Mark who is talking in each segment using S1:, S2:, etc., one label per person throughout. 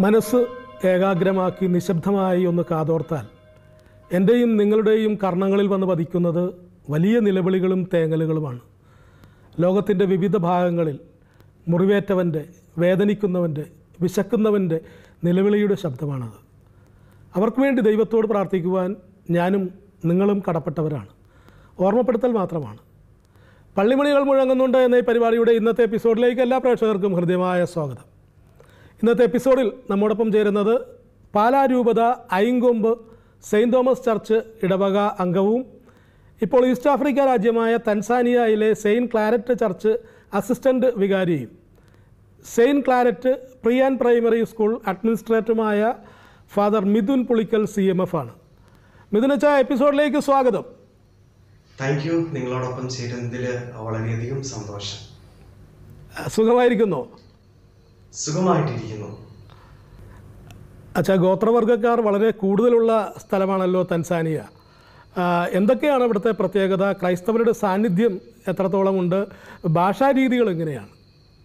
S1: മനസ്സ് ഏകാഗ്രമാക്കി നിശബ്ദമായി ഒന്ന് കാതോർത്താൽ എൻ്റെയും നിങ്ങളുടെയും കർണങ്ങളിൽ വന്ന് പതിക്കുന്നത് വലിയ നിലവിളികളും തേങ്ങലുകളുമാണ് ലോകത്തിൻ്റെ വിവിധ ഭാഗങ്ങളിൽ മുറിവേറ്റവൻ്റെ വേദനിക്കുന്നവൻ്റെ വിശക്കുന്നവൻ്റെ നിലവിളിയുടെ ശബ്ദമാണത് അവർക്ക് വേണ്ടി ദൈവത്തോട് പ്രാർത്ഥിക്കുവാൻ ഞാനും നിങ്ങളും കടപ്പെട്ടവരാണ് ഓർമ്മപ്പെടുത്തൽ മാത്രമാണ് പള്ളിമണികൾ മുഴങ്ങുന്നുണ്ട് എന്ന ഈ പരിപാടിയുടെ ഇന്നത്തെ എപ്പിസോഡിലേക്ക് എല്ലാ പ്രേക്ഷകർക്കും ഹൃദ്യമായ സ്വാഗതം ഇന്നത്തെ എപ്പിസോഡിൽ നമ്മോടൊപ്പം ചേരുന്നത് പാലാരൂപത ഐങ്കൊമ്പ് സെയിൻറ് തോമസ് ചർച്ച് ഇടവക അംഗവും ഇപ്പോൾ ഈസ്റ്റ് ആഫ്രിക്ക രാജ്യമായ തൻസാനിയയിലെ സെയിൻറ്റ് ക്ലാരറ്റ് ചർച്ച് അസിസ്റ്റൻ്റ് വികാരിയും saint Claret pre and primary school അഡ്മിനിസ്ട്രേറ്ററുമായ father Mithun Pulickal C M F ആണ് മിഥുനച്ച എപ്പിസോഡിലേക്ക് സ്വാഗതം
S2: താങ്ക് യു നിങ്ങളോടൊപ്പം ചേരുന്നതിൽ വളരെയധികം സന്തോഷം
S1: സുഖമായിരിക്കുന്നോ
S2: സുഖമായിട്ടിരിക്കുന്നു
S1: അച്ഛാ ഗോത്രവർഗ്ഗക്കാർ വളരെ കൂടുതലുള്ള സ്ഥലമാണല്ലോ തൻസാനിയ ആ, എന്തൊക്കെയാണ് ഇവിടുത്തെ പ്രത്യേകത ക്രൈസ്തവരുടെ സാന്നിധ്യം എത്രത്തോളം ഉണ്ട് ഭാഷാരീതികൾ എങ്ങനെയാണ്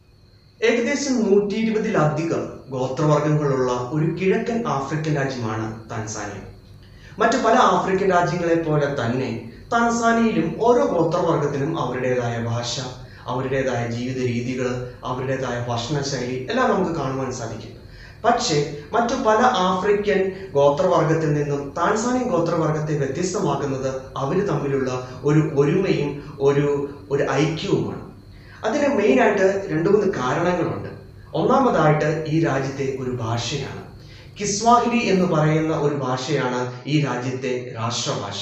S2: ഏകദേശം നൂറ്റി ഇരുപതിലധികം ഗോത്രവർഗങ്ങളുള്ള ഒരു കിഴക്കൻ ആഫ്രിക്കൻ രാജ്യമാണ് താൻസാനിയ മറ്റു പല ആഫ്രിക്കൻ രാജ്യങ്ങളെ പോലെ തന്നെ താൻസാനിയയിലും ഓരോ ഗോത്രവർഗത്തിനും അവരുടേതായ ഭാഷ അവരുടേതായ ജീവിത രീതികൾ അവരുടേതായ ഭക്ഷണശൈലി എല്ലാം നമുക്ക് കാണുവാൻ സാധിക്കും പക്ഷേ മറ്റു പല ആഫ്രിക്കൻ ഗോത്രവർഗത്തിൽ നിന്നും താൻസാനിയൻ ഗോത്രവർഗത്തെ വ്യത്യസ്തമാക്കുന്നത് അവർ തമ്മിലുള്ള ഒരു ഒരുമയും ഒരു ഒരു ഐക്യവുമാണ് അതിന് മെയിനായിട്ട് രണ്ട് മൂന്ന് കാരണങ്ങളുണ്ട് ഒന്നാമതായിട്ട് ഈ രാജ്യത്തെ ഒരു ഭാഷയാണ് കിസ്വാഹിലി എന്ന് പറയുന്ന ഒരു ഭാഷയാണ് ഈ രാജ്യത്തെ രാഷ്ട്രഭാഷ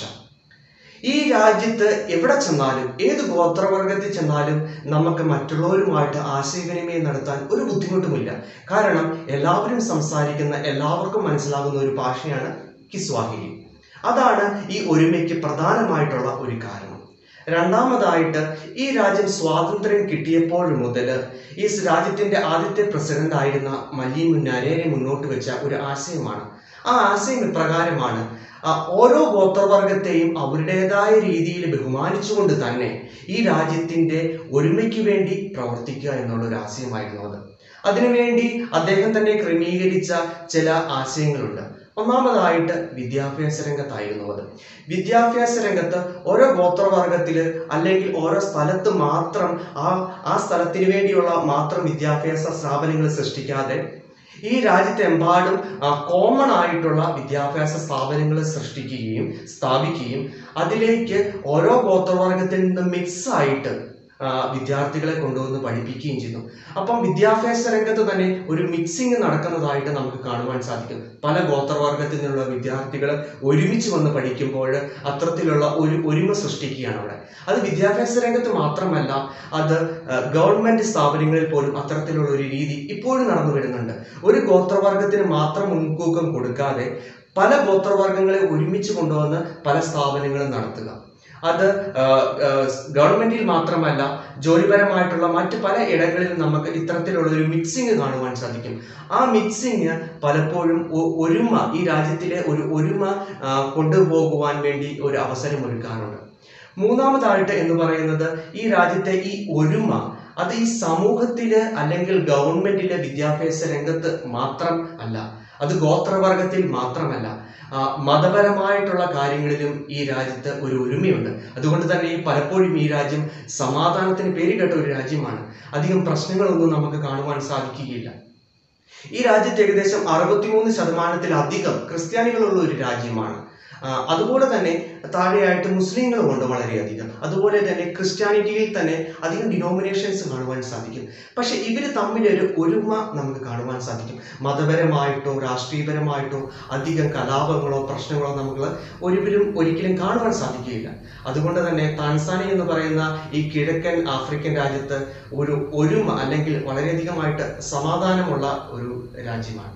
S2: ഈ രാജ്യത്ത് എവിടെ ചെന്നാലും ഏത് ഗോത്രവർഗത്തിൽ ചെന്നാലും നമുക്ക് മറ്റുള്ളവരുമായിട്ട് ആശയവിനിമയം നടത്താൻ ഒരു ബുദ്ധിമുട്ടുമില്ല കാരണം എല്ലാവരും സംസാരിക്കുന്ന എല്ലാവർക്കും മനസ്സിലാകുന്ന ഒരു ഭാഷയാണ് കിസ്വാഹിലി അതാണ് ഈ ഒരുമയ്ക്ക് പ്രധാനമായിട്ടുള്ള ഒരു കാരണം രണ്ടാമതായിട്ട് ഈ രാജ്യം സ്വാതന്ത്ര്യം കിട്ടിയപ്പോൾ മുതൽ ഈ രാജ്യത്തിന്റെ ആദ്യത്തെ പ്രസിഡന്റ് ആയിരുന്ന മല്ലി മുന്നാരേനെ മുന്നോട്ട് വെച്ച ഒരു ആശയമാണ് ആ ആശയം ഇപ്രകാരമാണ് ആ, ഓരോ ഗോത്രവർഗത്തെയും അവരുടേതായ രീതിയിൽ ബഹുമാനിച്ചുകൊണ്ട് തന്നെ ഈ രാജ്യത്തിന്റെ ഒരുമയ്ക്ക് വേണ്ടി പ്രവർത്തിക്കുക എന്നുള്ള ഒരു ആശയമായിരുന്നു അത് അതിനുവേണ്ടി അദ്ദേഹം തന്നെ ക്രമീകരിച്ച ചില ആശയങ്ങളുണ്ട് ഒന്നാമതായിട്ട് വിദ്യാഭ്യാസ രംഗത്തായിരുന്നു അത് വിദ്യാഭ്യാസ രംഗത്ത് ഓരോ ഗോത്രവർഗത്തില് അല്ലെങ്കിൽ ഓരോ സ്ഥലത്ത് മാത്രം ആ ആ സ്ഥലത്തിന് വേണ്ടിയുള്ള മാത്രം വിദ്യാഭ്യാസ സ്ഥാപനങ്ങൾ സൃഷ്ടിക്കാതെ ഈ രാജ്യത്തെമ്പാടും കോമൺ ആയിട്ടുള്ള വിദ്യാഭ്യാസ സ്ഥാപനങ്ങൾ സൃഷ്ടിക്കുകയും സ്ഥാപിക്കുകയും അതിലേക്ക് ഓരോ ഗോത്രവർഗത്തിൽ നിന്ന് മിക്സ് ആയിട്ട് ആ, വിദ്യാർത്ഥികളെ കൊണ്ടുവന്ന് പഠിപ്പിക്കുകയും ചെയ്യുന്നു അപ്പം വിദ്യാഭ്യാസ രംഗത്ത് തന്നെ ഒരു മിക്സിംഗ് നടക്കുന്നതായിട്ട് നമുക്ക് കാണുവാൻ സാധിക്കും പല ഗോത്രവർഗത്തിൽ നിന്നുള്ള വിദ്യാർത്ഥികൾ ഒരുമിച്ച് വന്ന് പഠിക്കുമ്പോൾ അത്തരത്തിലുള്ള ഒരു ഒരുമ സൃഷ്ടിക്കുകയാണ് അവിടെ അത് വിദ്യാഭ്യാസ രംഗത്ത് മാത്രമല്ല അത് ഗവൺമെന്റ് സ്ഥാപനങ്ങളിൽ പോലും അത്തരത്തിലുള്ള ഒരു രീതി ഇപ്പോഴും നടന്നു വരുന്നുണ്ട് ഒരു ഗോത്രവർഗത്തിന് മാത്രം മുൻതൂക്കം കൊടുക്കാതെ പല ഗോത്രവർഗങ്ങളെ ഒരുമിച്ച് കൊണ്ടുവന്ന് പല സ്ഥാപനങ്ങളും നടത്തുക അത് ആ, ആ, ഗവൺമെന്റിൽ മാത്രമല്ല ജോലിപരമായിട്ടുള്ള മറ്റ് പല ഇടങ്ങളിലും നമുക്ക് ഇത്തരത്തിലുള്ള ഒരു മിക്സിംഗ് കാണുവാൻ സാധിക്കും ആ മിക്സിംഗ് പലപ്പോഴും ഒ- ഒരുമ ഈ രാജ്യത്തിലെ ഒരു ഒരുമ ആ, കൊണ്ടുപോകുവാൻ വേണ്ടി ഒരു അവസരം ഒരുക്കാറുണ്ട് മൂന്നാമതായിട്ട് എന്ന് പറയുന്നത് ഈ രാജ്യത്തെ ഈ ഒരുമ അത് ഈ സമൂഹത്തില് അല്ലെങ്കിൽ ഗവൺമെന്റിലെ വിദ്യാഭ്യാസ രംഗത്ത് മാത്രം അല്ല അത് ഗോത്രവർഗത്തിൽ മാത്രമല്ല ആ, മതപരമായിട്ടുള്ള കാര്യങ്ങളിലും ഈ രാജ്യത്ത് ഒരു ഒരുമയുണ്ട് അതുകൊണ്ട് തന്നെ ഈ പലപ്പോഴും ഈ രാജ്യം സമാധാനത്തിന് പേരുകേട്ട ഒരു രാജ്യമാണ് അധികം പ്രശ്നങ്ങളൊന്നും നമുക്ക് കാണുവാൻ സാധിക്കുകയില്ല ഈ രാജ്യത്ത് ഏകദേശം അറുപത്തിമൂന്ന് ശതമാനത്തിലധികം ക്രിസ്ത്യാനികളുള്ള ഒരു രാജ്യമാണ് ആ, അതുപോലെ തന്നെ താഴെയായിട്ട് മുസ്ലിങ്ങളും ഉണ്ട് വളരെയധികം അതുപോലെ തന്നെ ക്രിസ്ത്യാനിറ്റിയിൽ തന്നെ അധികം ഡിനോമിനേഷൻസ് കാണുവാൻ സാധിക്കും പക്ഷെ ഇവർ തമ്മിലൊരു ഒരുമ നമുക്ക് കാണുവാൻ സാധിക്കും മതപരമായിട്ടോ രാഷ്ട്രീയപരമായിട്ടോ അധികം കലാപങ്ങളോ പ്രശ്നങ്ങളോ നമുക്ക് ഒരുവരും ഒരിക്കലും കാണുവാൻ സാധിക്കുകയില്ല അതുകൊണ്ട് തന്നെ താൻസാനിയ എന്ന് പറയുന്ന ഈ കിഴക്കൻ ആഫ്രിക്കൻ രാജ്യത്ത് ഒരു ഒരുമ അല്ലെങ്കിൽ വളരെയധികമായിട്ട് സമാധാനമുള്ള ഒരു രാജ്യമാണ്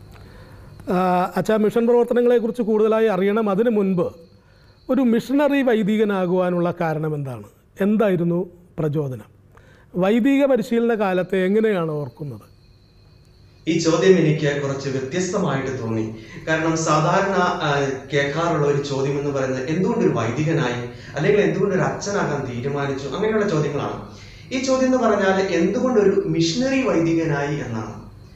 S1: ആ, അച്ഛാ മിഷൻ പ്രവർത്തനങ്ങളെക്കുറിച്ച് കൂടുതലായി അറിയണം അതിനു മുൻപ് ഒരു മിഷണറി വൈദികനാകുവാനുള്ള കാരണം എന്താണ് എന്തായിരുന്നു പ്രചോദനം വൈദിക പരിശീലന കാലത്തെ എങ്ങനെയാണ് ഓർക്കുന്നത്
S2: ഈ ചോദ്യം എനിക്ക് കുറച്ച് വ്യത്യസ്തമായിട്ട് തോന്നി കാരണം സാധാരണ ആ, കേൾക്കാറുള്ള ഒരു ചോദ്യം എന്ന് പറയുന്നത് എന്തുകൊണ്ട് ഒരു വൈദികനായി അല്ലെങ്കിൽ എന്തുകൊണ്ട് ഒരു അച്ഛനാകാൻ തീരുമാനിച്ചു അങ്ങനെയുള്ള ചോദ്യങ്ങളാണ് ഈ ചോദ്യം എന്ന് പറഞ്ഞാൽ എന്തുകൊണ്ട് ഒരു മിഷണറി വൈദികനായി എന്നാണ്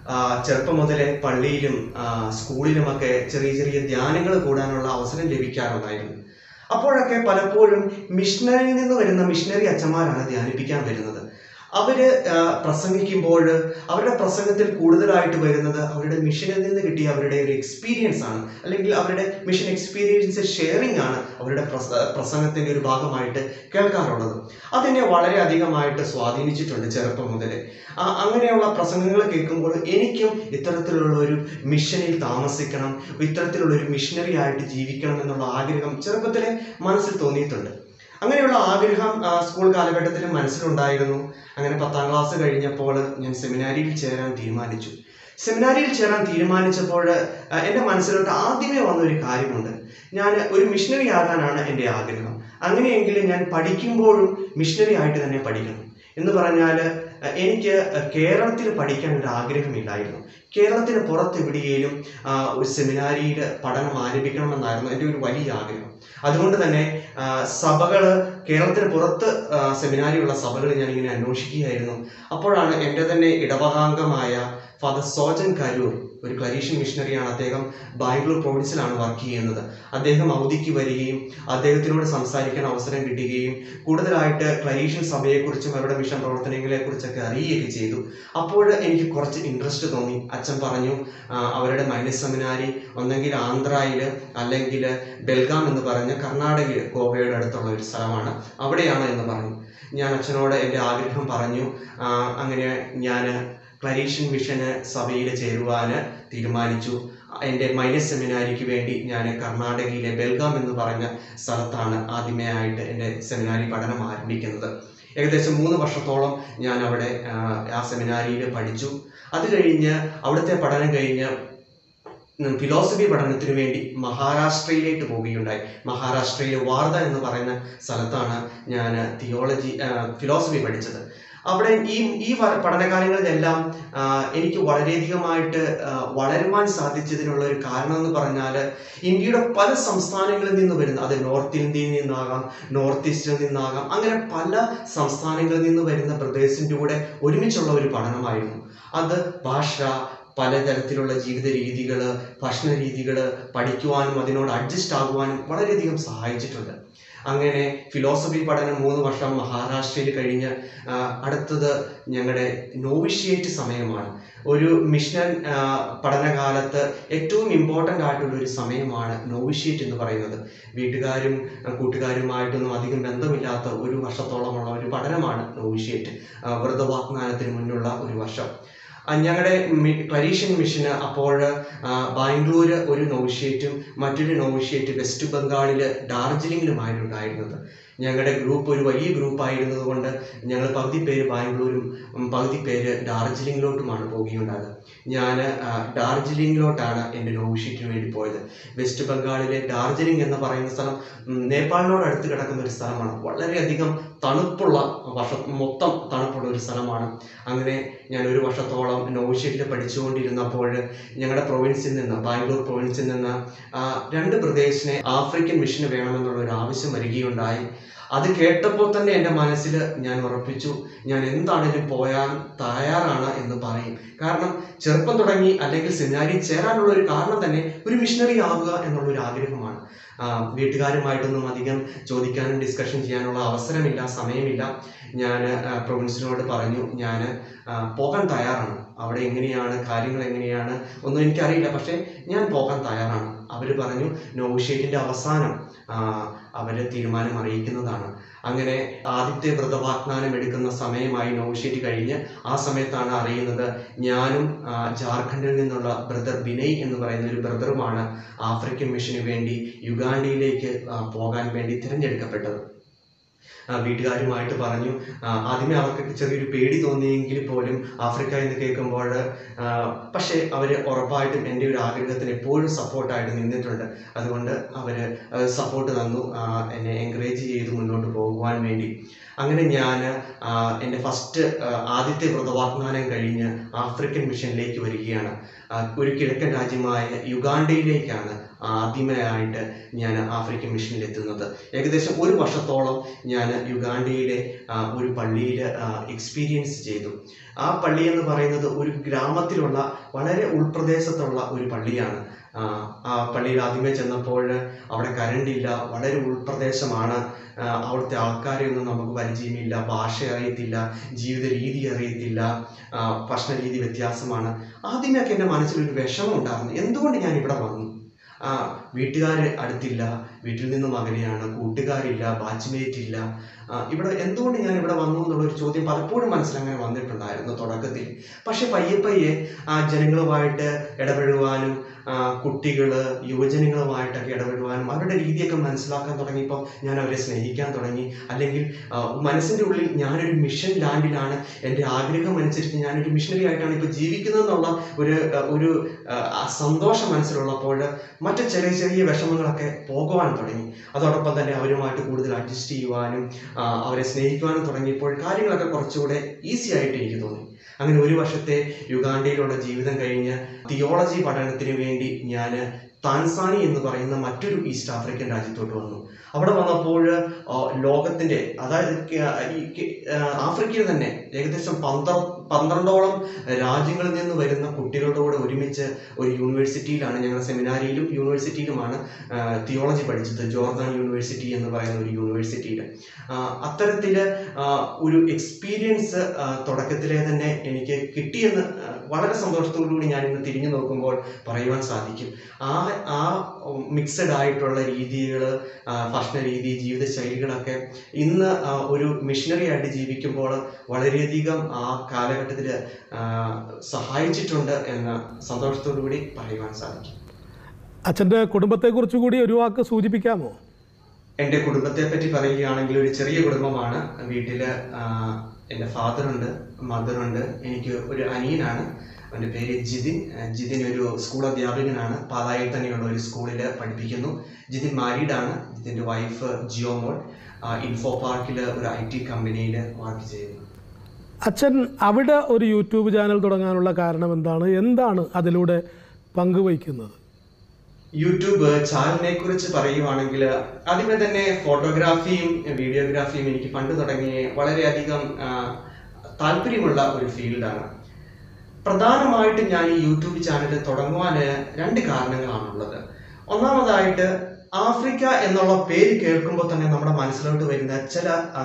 S2: ആ, ചെറുപ്പം മുതലേ പള്ളിയിലും ആ, സ്കൂളിലുമൊക്കെ ചെറിയ ചെറിയ ധ്യാനങ്ങൾ കൂടാനുള്ള അവസരം ലഭിക്കാറുണ്ടായിരുന്നു അപ്പോഴൊക്കെ പലപ്പോഴും മിഷണറിയിൽ നിന്ന് വരുന്ന മിഷണറി അച്ഛന്മാരാണ് ധ്യാനിപ്പിക്കാൻ വരുന്നത് അവര് ആ, പ്രസംഗിക്കുമ്പോൾ അവരുടെ പ്രസംഗത്തിൽ കൂടുതലായിട്ട് വരുന്നത് അവരുടെ മിഷനിൽ നിന്ന് കിട്ടിയ അവരുടെ ഒരു എക്സ്പീരിയൻസ് ആണ് അല്ലെങ്കിൽ അവരുടെ മിഷൻ എക്സ്പീരിയൻസ് ഷെയറിംഗ് ആണ് അവരുടെ പ്രസ- പ്രസംഗത്തിന്റെ ഒരു ഭാഗമായിട്ട് കേൾക്കാറുള്ളത് അതെന്നെ വളരെയധികമായിട്ട് സ്വാധീനിച്ചിട്ടുണ്ട് ചെറുപ്പം മുതൽ അങ്ങനെയുള്ള പ്രസംഗങ്ങൾ കേൾക്കുമ്പോൾ എനിക്കും ഇത്തരത്തിലുള്ള ഒരു മിഷനിൽ താമസിക്കണം ഇത്തരത്തിലുള്ള ഒരു മിഷനറി ആയിട്ട് ജീവിക്കണം എന്നുള്ള ആഗ്രഹം ചെറുപ്പത്തിലെ മനസ്സിൽ തോന്നിയിട്ടുണ്ട് അങ്ങനെയുള്ള ആഗ്രഹം ആ, സ്കൂൾ കാലഘട്ടത്തിൽ മനസ്സിലുണ്ടായിരുന്നു അങ്ങനെ പത്താം ക്ലാസ് കഴിഞ്ഞപ്പോൾ ഞാൻ സെമിനാരിയിൽ ചേരാൻ തീരുമാനിച്ചു സെമിനാരിയിൽ ചേരാൻ തീരുമാനിച്ചപ്പോൾ ആ, എൻ്റെ മനസ്സിലോട്ട് ആദ്യമേ വന്ന ഒരു കാര്യമുണ്ട് ഞാൻ ഒരു മിഷണറി ആകാനാണ് എൻ്റെ ആഗ്രഹം അങ്ങനെയെങ്കിൽ ഞാൻ പഠിക്കുമ്പോഴും മിഷണറി ആയിട്ട് തന്നെ പഠിക്കണം എന്ന് പറഞ്ഞാൽ അഹ് എനിക്ക് കേരളത്തിൽ പഠിക്കാൻ ഒരു ആഗ്രഹമില്ലായിരുന്നു കേരളത്തിന് പുറത്ത് എവിടെയെങ്കിലും ആ, ഒരു സെമിനാരിയിൽ പഠനം ആരംഭിക്കണമെന്നായിരുന്നു എൻ്റെ ഒരു വലിയ ആഗ്രഹം അതുകൊണ്ട് തന്നെ ആ, സഭകള് കേരളത്തിന് പുറത്ത് ആ, സെമിനാരിയുള്ള സഭകൾ ഞാൻ ഇങ്ങനെ അന്വേഷിക്കുകയായിരുന്നു അപ്പോഴാണ് എൻ്റെ തന്നെ ഇടവകാംഗമായ ഫാദർ സോജൻ കരൂർ ഒരു ക്ലരീഷ്യൻ മിഷണറിയാണ് അദ്ദേഹം ബാംഗ്ലൂർ പ്രൊവിൻസിലാണ് വർക്ക് ചെയ്യുന്നത് അദ്ദേഹം അവധിക്ക് വരികയും അദ്ദേഹത്തിനോട് സംസാരിക്കാൻ അവസരം കിട്ടുകയും കൂടുതലായിട്ട് ക്ലരീഷ്യൻ സഭയെക്കുറിച്ചും അവരുടെ മിഷൻ പ്രവർത്തനങ്ങളെ കുറിച്ചൊക്കെ അറിയുകയൊക്കെ ചെയ്തു അപ്പോൾ എനിക്ക് കുറച്ച് ഇൻട്രസ്റ്റ് തോന്നി അച്ഛൻ പറഞ്ഞു ആ, അവരുടെ മൈനസ് സെമിനാരി ഒന്നെങ്കിൽ ആന്ധ്രയിൽ അല്ലെങ്കിൽ ബെൽഗാം എന്ന് പറഞ്ഞ കർണാടകയിൽ ഗോവയുടെ അടുത്തുള്ള ഒരു സ്ഥലമാണ് അവിടെയാണ് എന്ന് പറഞ്ഞു ഞാൻ അച്ഛനോട് എൻ്റെ ആഗ്രഹം പറഞ്ഞു ആ, അങ്ങനെ ഞാൻ ക്ലരീഷ്യൻ മിഷന് സഭയിൽ ചേരുവാൻ തീരുമാനിച്ചു എൻ്റെ മൈനസ് സെമിനാരിക്ക് വേണ്ടി ഞാൻ കർണാടകയിലെ ബെൽഗാം എന്ന് പറഞ്ഞ സ്ഥലത്താണ് ആദ്യമേ ആയിട്ട് എൻ്റെ സെമിനാരി പഠനം ആരംഭിക്കുന്നത് ഏകദേശം മൂന്ന് വർഷത്തോളം ഞാൻ അവിടെ ആ, ആ സെമിനാരിയിൽ പഠിച്ചു അത് കഴിഞ്ഞ് അവിടുത്തെ പഠനം കഴിഞ്ഞ് ഉം, ഫിലോസഫി പഠനത്തിന് വേണ്ടി മഹാരാഷ്ട്രയിലേക്ക് പോവുകയുണ്ടായി മഹാരാഷ്ട്രയിലെ വാർധ എന്ന് പറയുന്ന സ്ഥലത്താണ് ഞാൻ തിയോളജി ഫിലോസഫി പഠിച്ചത് അവിടെ ഈ ഈ വ- പഠനകാലങ്ങളിലെല്ലാം ആ, എനിക്ക് വളരെയധികമായിട്ട് ആ, വളരുവാൻ സാധിച്ചതിനുള്ള ഒരു കാരണം എന്ന് പറഞ്ഞാൽ ഇന്ത്യയുടെ പല സംസ്ഥാനങ്ങളിൽ നിന്ന് വരുന്ന അത് നോർത്ത് ഇന്ത്യയിൽ നിന്നാകാം നോർത്ത് ഈസ്റ്റിൽ നിന്നാകാം അങ്ങനെ പല സംസ്ഥാനങ്ങളിൽ നിന്ന് വരുന്ന ബ്രദേഴ്സിൻ്റെ കൂടെ ഒരുമിച്ചുള്ള ഒരു പഠനമായിരുന്നു അത് ഭാഷ പലതരത്തിലുള്ള ജീവിത രീതികൾ ഭക്ഷണ രീതികൾ പഠിക്കുവാനും അതിനോട് അഡ്ജസ്റ്റ് ആകുവാനും വളരെയധികം സഹായിച്ചിട്ടുണ്ട് അങ്ങനെ ഫിലോസഫി പഠനം മൂന്ന് വർഷം മഹാരാഷ്ട്രയിൽ കഴിഞ്ഞ് ആ, അടുത്തത് ഞങ്ങളുടെ നോവിഷ്യേറ്റ് സമയമാണ് ഒരു മിഷൻ ആ, പഠനകാലത്ത് ഏറ്റവും ഇമ്പോർട്ടൻ്റ് ആയിട്ടുള്ള ഒരു സമയമാണ് നോവിഷ്യേറ്റ് എന്ന് പറയുന്നത് വീട്ടുകാരും ആ, കൂട്ടുകാരുമായിട്ടൊന്നും അധികം ബന്ധമില്ലാത്ത ഒരു വർഷത്തോളമുള്ള ഒരു പഠനമാണ് നോവിഷ്യേറ്റ് ആ, വ്രതവാഗ്ദാനത്തിന് മുന്നുള്ള ഒരു വർഷം ആ, ഞങ്ങളുടെ മി- ക്ലരീഷ്യൻ മിഷന് അപ്പോൾ ആ, ബാംഗ്ലൂർ ഒരു നോവിഷ്യേറ്റും മറ്റൊരു നോവിഷ്യേറ്റ് വെസ്റ്റ് ബംഗാളിൽ ഡാർജിലിംഗിലുമായിട്ടുണ്ടായിരുന്നത് ഞങ്ങളുടെ ഗ്രൂപ്പ് ഒരു വലിയ ഗ്രൂപ്പ് ആയിരുന്നത് കൊണ്ട് ഞങ്ങൾ പകുതി പേര് ബാംഗ്ലൂരും ഉം, പകുതി പേര് ഡാർജിലിംഗിലോട്ടുമാണ് പോവുകയുണ്ടായത് ഞാൻ ഡാർജിലിംഗിലോട്ടാണ് എൻ്റെ നോവിഷ്യേറ്റിന് വേണ്ടി പോയത് വെസ്റ്റ് ബംഗാളിലെ ഡാർജിലിംഗ് എന്ന് പറയുന്ന സ്ഥലം ഉം, നേപ്പാളിനോട് അടുത്ത് കിടക്കുന്ന ഒരു സ്ഥലമാണ് വളരെയധികം തണുപ്പുള്ള വർഷ മൊത്തം തണുപ്പുള്ള ഒരു സ്ഥലമാണ് അങ്ങനെ ഞാൻ ഒരു വർഷത്തോളം നോവിഷ്യേറ്റിൽ പഠിച്ചുകൊണ്ടിരുന്നപ്പോൾ ഞങ്ങളുടെ പ്രൊവിൻസിൽ നിന്ന് ബാംഗ്ലൂർ പ്രൊവിൻസിൽ നിന്ന് ആ, രണ്ട് പ്രദേശിനെ ആഫ്രിക്കൻ മിഷന് വേണമെന്നുള്ള ഒരു ആവശ്യം വരികയുണ്ടായി അത് കേട്ടപ്പോൾ തന്നെ എൻ്റെ മനസ്സിൽ ഞാൻ ഉറപ്പിച്ചു ഞാൻ എന്താണേലും പോയാൽ തയ്യാറാണ് എന്ന് പറയും കാരണം ചെറുപ്പം തുടങ്ങി അല്ലെങ്കിൽ സെമിനാരി ചേരാനുള്ള ഒരു കാരണം തന്നെ ഒരു മിഷണറി ആവുക എന്നുള്ള ഒരു ആഗ്രഹമാണ് ആ, വീട്ടുകാരുമായിട്ടൊന്നും അധികം ചോദിക്കാനും ഡിസ്കഷൻ ചെയ്യാനുള്ള അവസരമില്ല സമയമില്ല ഞാൻ പ്രൊവിൻസിനോട് പറഞ്ഞു ഞാൻ പോകാൻ തയ്യാറാണ് അവിടെ എങ്ങനെയാണ് കാര്യങ്ങൾ എങ്ങനെയാണ് ഒന്നും എനിക്കറിയില്ല പക്ഷേ ഞാൻ പോകാൻ തയ്യാറാണ് അവർ പറഞ്ഞു നോവിഷ്യേറ്റിൻ്റെ അവസാനം അവർ തീരുമാനം അറിയിക്കുന്നതാണ് അങ്ങനെ ആദ്യത്തെ വ്രതവാഗ്ദാനം എടുക്കുന്ന സമയമായി നോവിഷ്യേറ്റ് കഴിഞ്ഞ് ആ സമയത്താണ് അറിയുന്നത് ഞാനും ആ, ജാർഖണ്ഡിൽ നിന്നുള്ള ബ്രദർ ബിനയ് എന്ന് പറയുന്ന ഒരു ബ്രദറുമാണ് ആഫ്രിക്കൻ മിഷന് വേണ്ടി യുഗാണ്ടയിലേക്ക് ആ, പോകാൻ വേണ്ടി തിരഞ്ഞെടുക്കപ്പെട്ടത് ആ, വീട്ടുകാരുമായിട്ട് പറഞ്ഞു ആ, ആദ്യമേ അവർക്ക് ചെറിയൊരു പേടി തോന്നിയെങ്കിൽ പോലും ആഫ്രിക്ക എന്ന് കേൾക്കുമ്പോൾ ആ, പക്ഷേ അവർ ഉറപ്പായിട്ടും എൻ്റെ ഒരു ആഗ്രഹത്തിന് എപ്പോഴും സപ്പോർട്ടായിട്ട് നിന്നിട്ടുണ്ട് അതുകൊണ്ട് അവർ സപ്പോർട്ട് തന്നു ആ, എന്നെ എൻകറേജ് ചെയ്ത് മുന്നോട്ട് പോകുവാൻ വേണ്ടി അങ്ങനെ ഞാൻ എൻ്റെ ഫസ്റ്റ് ആദ്യത്തെ വ്രതവാഗ്ദാനം കഴിഞ്ഞ് ആഫ്രിക്കൻ മിഷനിലേക്ക് വരികയാണ് ആ, ഒരു കിഴക്കൻ രാജ്യമായ യുഗാണ്ടയിലേക്കാണ് ആദ്യമായിട്ട് ഞാൻ ആഫ്രിക്കൻ മിഷനിൽ എത്തുന്നത് ഏകദേശം ഒരു വർഷത്തോളം ഞാൻ യുഗാണ്ടയിലെ ആ, ഒരു പള്ളിയിൽ എക്സ്പീരിയൻസ് ചെയ്തു ആ പള്ളി എന്ന് പറയുന്നത് ഒരു ഗ്രാമത്തിലുള്ള വളരെ ഉൾപ്രദേശത്തുള്ള ഒരു പള്ളിയാണ് ആ, ആ പള്ളിയിൽ ആദ്യമേ ചെന്നപ്പോൾ അവിടെ കരണ്ടില്ല വളരെ ഉൾപ്രദേശമാണ് ആ, അവിടുത്തെ ആൾക്കാരെ ഒന്നും നമുക്ക് പരിചയമില്ല ഭാഷ അറിയത്തില്ല ജീവിത രീതി അറിയത്തില്ല ആ, ഭക്ഷണ രീതി വ്യത്യാസമാണ് ആദ്യമൊക്കെ എൻ്റെ മനസ്സിലൊരു വിഷമം ഉണ്ടായിരുന്നു എന്തുകൊണ്ട് ഞാൻ ഇവിടെ വന്നു ആ വീട്ടുകാർ അടുത്തില്ല വീട്ടിൽ നിന്നും അകലെയാണ് കൂട്ടുകാരില്ല ബാച്ച്മേറ്റ് ഇല്ല ആ, ഇവിടെ എന്തുകൊണ്ട് ഞാൻ ഇവിടെ വന്നു എന്നുള്ളൊരു ചോദ്യം പലപ്പോഴും മനസ്സിൽ അങ്ങനെ വന്നിട്ടുണ്ടായിരുന്നു തുടക്കത്തിൽ പക്ഷെ പയ്യെ പയ്യെ ആ ജനങ്ങളുമായിട്ട് ഇടപഴകുവാനും ആ, കുട്ടികള് യുവജനങ്ങളുമായിട്ടൊക്കെ ഇടപെടുവാനും അവരുടെ രീതിയൊക്കെ മനസ്സിലാക്കാൻ തുടങ്ങിയപ്പോൾ ഞാൻ അവരെ സ്നേഹിക്കാൻ തുടങ്ങി അല്ലെങ്കിൽ ആ, മനസ്സിൻ്റെ ഉള്ളിൽ ഞാനൊരു മിഷൻ ലാൻഡിലാണ് എൻ്റെ ആഗ്രഹം അനുസരിച്ച് ഞാനൊരു മിഷണറി ആയിട്ടാണ് ഇപ്പോൾ ജീവിക്കുന്നത് എന്നുള്ള ഒരു ആ, ഒരു ആ, സന്തോഷം മനസ്സിലുള്ളപ്പോൾ മറ്റു ചെറിയ ചെറിയ വിഷമങ്ങളൊക്കെ പോകുവാൻ തുടങ്ങി അതോടൊപ്പം തന്നെ അവരുമായിട്ട് കൂടുതൽ അഡ്ജസ്റ്റ് ചെയ്യുവാനും ആ, അവരെ സ്നേഹിക്കുവാനും തുടങ്ങിയപ്പോൾ കാര്യങ്ങളൊക്കെ കുറച്ചുകൂടെ ഈസി ആയിട്ട് എനിക്ക് തോന്നി അങ്ങനെ ഒരു വർഷത്തെ യുഗാണ്ടയിലുള്ള ജീവിതം കഴിഞ്ഞ് തിയോളജി പഠനത്തിന് വേണ്ടി ഞാൻ താൻസാനി എന്ന് പറയുന്ന മറ്റൊരു ഈസ്റ്റ് ആഫ്രിക്കൻ രാജ്യത്തോട്ട് വന്നു അവിടെ വന്നപ്പോൾ ആ, ലോകത്തിന്റെ അതായത് കെ- ഈ കെ- ആ, ആഫ്രിക്കയിൽ തന്നെ ഏകദേശം പന്ത്ര പന്ത്രണ്ടോളം രാജ്യങ്ങളിൽ നിന്ന് വരുന്ന കുട്ടികളുടെ കൂടെ ഒരുമിച്ച് ഒരു യൂണിവേഴ്സിറ്റിയിലാണ് ഞങ്ങൾ സെമിനാരിയിലും യൂണിവേഴ്സിറ്റിയിലുമാണ് തിയോളജി പഠിച്ചത് ജോർദാൻ യൂണിവേഴ്സിറ്റി എന്ന് പറയുന്ന ഒരു യൂണിവേഴ്സിറ്റിയിൽ അത്തരത്തിൽ ഒരു എക്സ്പീരിയൻസ് തുടക്കത്തിലെ തന്നെ എനിക്ക് കിട്ടിയെന്ന് ആ, വളരെ സന്തോഷത്തോടു കൂടി ഞാൻ ഇന്ന് തിരിഞ്ഞു നോക്കുമ്പോൾ പറയുവാൻ സാധിക്കും ആ ആ മിക്സഡ് ആയിട്ടുള്ള രീതികൾ ഭക്ഷണ രീതി ജീവിതശൈലികളൊക്കെ ഇന്ന് ആ, ഒരു മിഷണറി ആയിട്ട് ജീവിക്കുമ്പോൾ വളരെയധികം ആ കാലഘട്ടത്തിൽ സഹായിച്ചിട്ടുണ്ട് എന്ന് സന്തോഷത്തോടു കൂടി പറയുവാൻ സാധിക്കും
S1: അച്ഛൻ്റെ കുടുംബത്തെക്കുറിച്ച് കൂടി ഒരു വാക്ക് സൂചിപ്പിക്കാമോ
S2: എൻ്റെ കുടുംബത്തെ പറ്റി പറയുകയാണെങ്കിൽ ഒരു ചെറിയ കുടുംബമാണ് വീട്ടിൽ എൻ്റെ ഫാദറുണ്ട് മദറുണ്ട് എനിക്ക് ഒരു അനിയനാണ് അവൻ്റെ പേര് ജിതിൻ ആ, ജിതിൻ ഒരു സ്കൂൾ അധ്യാപകനാണ് പാലായിൽ തന്നെയുള്ള ഒരു സ്കൂളിൽ പഠിപ്പിക്കുന്നു ജിതിൻ മാരീഡാണ് ജിതിൻ്റെ വൈഫ് ജിയോമോൾ ആ, ഇൻഫോ പാർക്കിൽ ഒരു ഐ ടി കമ്പനിയിൽ വർക്ക് ചെയ്യുന്നു
S1: അച്ഛൻ അവിടെ ഒരു യൂട്യൂബ് ചാനൽ തുടങ്ങാനുള്ള കാരണം എന്താണ് എന്താണ് അതിലൂടെ പങ്കുവയ്ക്കുന്നത്
S2: യൂട്യൂബ് ചാനലിനെ കുറിച്ച് പറയുവാണെങ്കിൽ ആദ്യമേ തന്നെ ഫോട്ടോഗ്രാഫിയും വീഡിയോഗ്രാഫിയും എനിക്ക് പണ്ട് തുടങ്ങി വളരെയധികം ആ, താല്പര്യമുള്ള ഒരു ഫീൽഡാണ് പ്രധാനമായിട്ടും ഞാൻ ഈ യൂട്യൂബ് ചാനൽ തുടങ്ങുവാൻ രണ്ട് കാരണങ്ങളാണുള്ളത് ഒന്നാമതായിട്ട് ആഫ്രിക്ക എന്നുള്ള പേര് കേൾക്കുമ്പോൾ തന്നെ നമ്മുടെ മനസ്സിലോട്ട് വരുന്ന ചില ആ,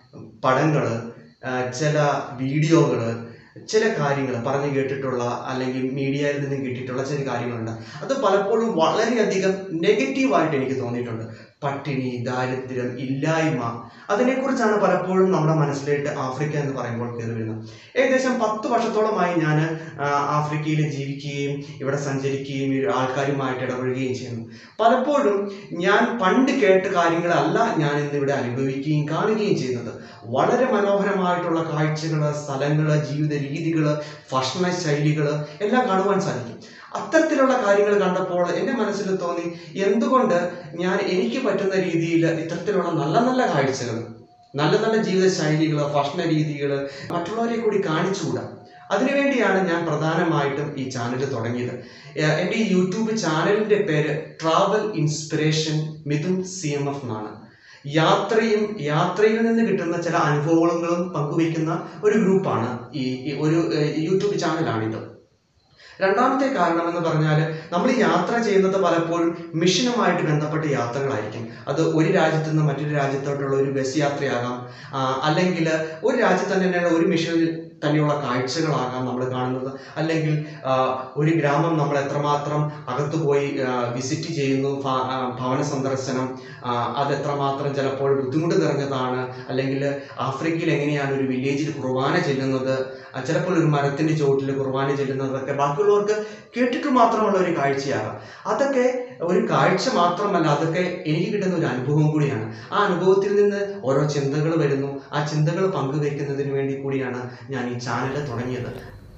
S2: പടങ്ങള് ആ, ചില വീഡിയോകള് ചില കാര്യങ്ങൾ പറഞ്ഞു കേട്ടിട്ടുള്ള അല്ലെങ്കിൽ മീഡിയയിൽ നിന്നും കിട്ടിയിട്ടുള്ള ചില കാര്യങ്ങളുണ്ട് അത് പലപ്പോഴും വളരെയധികം നെഗറ്റീവായിട്ട് എനിക്ക് തോന്നിയിട്ടുണ്ട് പട്ടിണി ദാരിദ്ര്യം ഇല്ലായ്മ അതിനെക്കുറിച്ചാണ് പലപ്പോഴും നമ്മുടെ മനസ്സിലേക്ക് ആഫ്രിക്ക എന്ന് പറയുമ്പോൾ കയറി വരുന്നത് ഏകദേശം പത്ത് വർഷത്തോളമായി ഞാൻ ആഫ്രിക്കയിൽ ജീവിക്കുകയും ഇവിടെ സഞ്ചരിക്കുകയും ഈ ആൾക്കാരുമായിട്ട് ഇടപെടുകയും ചെയ്യുന്നു പലപ്പോഴും ഞാൻ പണ്ട് കേട്ട കാര്യങ്ങളല്ല ഞാൻ ഇന്ന് ഇവിടെ അനുഭവിക്കുകയും കാണുകയും ചെയ്യുന്നത് വളരെ മനോഹരമായിട്ടുള്ള കാഴ്ചകൾ സ്ഥലങ്ങൾ ജീവിത രീതികൾ ഭക്ഷണ ശൈലികൾ എല്ലാം കാണുവാൻ സാധിക്കും അത്തരത്തിലുള്ള കാര്യങ്ങൾ കണ്ടപ്പോൾ എൻ്റെ മനസ്സിൽ തോന്നി എന്തുകൊണ്ട് ഞാൻ എനിക്ക് പറ്റുന്ന രീതിയിൽ ഇത്തരത്തിലുള്ള നല്ല നല്ല കാഴ്ചകൾ നല്ല നല്ല ജീവിത ശൈലികൾ ഭക്ഷണ രീതികൾ മറ്റുള്ളവരെ കൂടി കാണിച്ചുകൂടാ അതിനുവേണ്ടിയാണ് ഞാൻ പ്രധാനമായിട്ടും ഈ ചാനൽ തുടങ്ങിയത് ഏർ എൻ്റെ ഈ യൂട്യൂബ് ചാനലിൻ്റെ പേര് travel inspiration Mithun C M F എന്നാണ് യാത്രയും യാത്രയിൽ നിന്ന് കിട്ടുന്ന ചില അനുഭവങ്ങളും പങ്കുവയ്ക്കുന്ന ഒരു ഗ്രൂപ്പാണ് ഈ ഈ ഒരു ഏർ, യൂട്യൂബ് ചാനലാണിത് രണ്ടാമത്തെ കാരണം എന്ന് പറഞ്ഞാൽ നമ്മൾ ഈ യാത്ര ചെയ്യുന്നത് പലപ്പോഴും മിഷനുമായിട്ട് ബന്ധപ്പെട്ട യാത്രകളായിരിക്കും അത് ഒരു രാജ്യത്ത് നിന്ന് മറ്റൊരു രാജ്യത്തോട്ടുള്ള ഒരു ബസ് യാത്രയാകാം ആ, അല്ലെങ്കിൽ ഒരു രാജ്യത്ത് തന്നെയുള്ള ഒരു മിഷനിൽ തന്നെയുള്ള കാഴ്ചകളാകാം നമ്മൾ കാണുന്നത് അല്ലെങ്കിൽ ആ, ഒരു ഗ്രാമം നമ്മൾ എത്രമാത്രം അകത്ത് പോയി വിസിറ്റ് ചെയ്യുന്നു ഭ- ആ, ഭവന സന്ദർശനം ആ, അത് എത്രമാത്രം ചിലപ്പോൾ ബുദ്ധിമുട്ട് നിറഞ്ഞതാണ് അല്ലെങ്കിൽ ആഫ്രിക്കയിൽ എങ്ങനെയാണ് ഒരു വില്ലേജിൽ കുർബാന ചെല്ലുന്നത് ആ, ചിലപ്പോൾ ഒരു മരത്തിന്റെ ചുവട്ടിൽ കുർബാന ചെല്ലുന്നതൊക്കെ ബാക്കിയുള്ളവർക്ക് കേട്ടിട്ട് മാത്രമുള്ള ഒരു കാഴ്ചയാകാം അതൊക്കെ ഒരു കാഴ്ച മാത്രമല്ല അതൊക്കെ എനിക്ക് കിട്ടുന്ന ഒരു അനുഭവം കൂടിയാണ് ആ അനുഭവത്തിൽ നിന്ന് ഓരോ ചിന്തകൾ വരുന്നു ആ ചിന്തകൾ പങ്കുവെക്കുന്നതിന് വേണ്ടി കൂടിയാണ് ഞാൻ ഈ ചാനൽ തുടങ്ങിയത്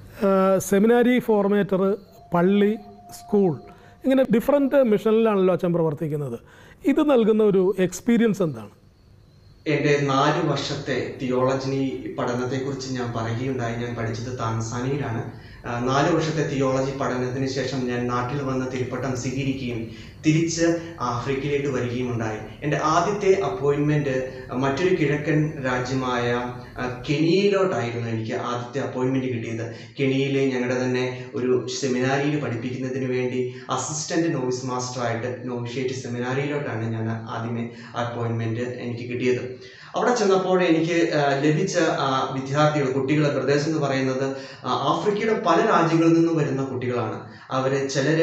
S1: സെമിനാരി ഫോർമേറ്റർ പള്ളി സ്കൂൾ ഇങ്ങനെ ഡിഫറെൻറ്റ് മിഷനിലാണല്ലോ അച്ഛൻ പ്രവർത്തിക്കുന്നത് ഇത് നൽകുന്ന ഒരു എക്സ്പീരിയൻസ് എന്താണ്
S2: എൻ്റെ നാല് വർഷത്തെ തിയോളജി പഠനത്തെക്കുറിച്ച് ഞാൻ പറയുകയുണ്ടായി ഞാൻ പഠിച്ചത് താൻസാനിയിലാണ് ആ, നാല് വർഷത്തെ തിയോളജി പഠനത്തിന് ശേഷം ഞാൻ നാട്ടിൽ വന്ന് തിരുപ്പട്ടം സ്വീകരിക്കുകയും തിരിച്ച് ആഫ്രിക്കയിലേക്ക് വരികയും ഉണ്ടായി എൻ്റെ ആദ്യത്തെ അപ്പോയിൻമെൻറ്റ് മറ്റൊരു കിഴക്കൻ രാജ്യമായ ആ, കെനിയയിലോട്ടായിരുന്നു എനിക്ക് ആദ്യത്തെ അപ്പോയിൻമെൻറ്റ് കിട്ടിയത് കെനിയയിലെ ഞങ്ങളുടെ തന്നെ ഒരു സെമിനാരിയിൽ പഠിപ്പിക്കുന്നതിന് വേണ്ടി അസിസ്റ്റൻ്റ് നോവിസ് മാസ്റ്ററായിട്ട് നോവിഷ്യേറ്റ് സെമിനാരിയിലോട്ടാണ് ഞാൻ ആദ്യമേ അപ്പോയിൻമെൻറ്റ് എനിക്ക് കിട്ടിയത് അവിടെ ചെന്നപ്പോൾ എനിക്ക് ആ, ലഭിച്ച ആ, വിദ്യാർത്ഥികൾ കുട്ടികൾ ബ്രദേഴ്സ് എന്ന് പറയുന്നത് ആ, ആഫ്രിക്കയുടെ പല രാജ്യങ്ങളിൽ നിന്നും വരുന്ന കുട്ടികളാണ് അവർ ചിലർ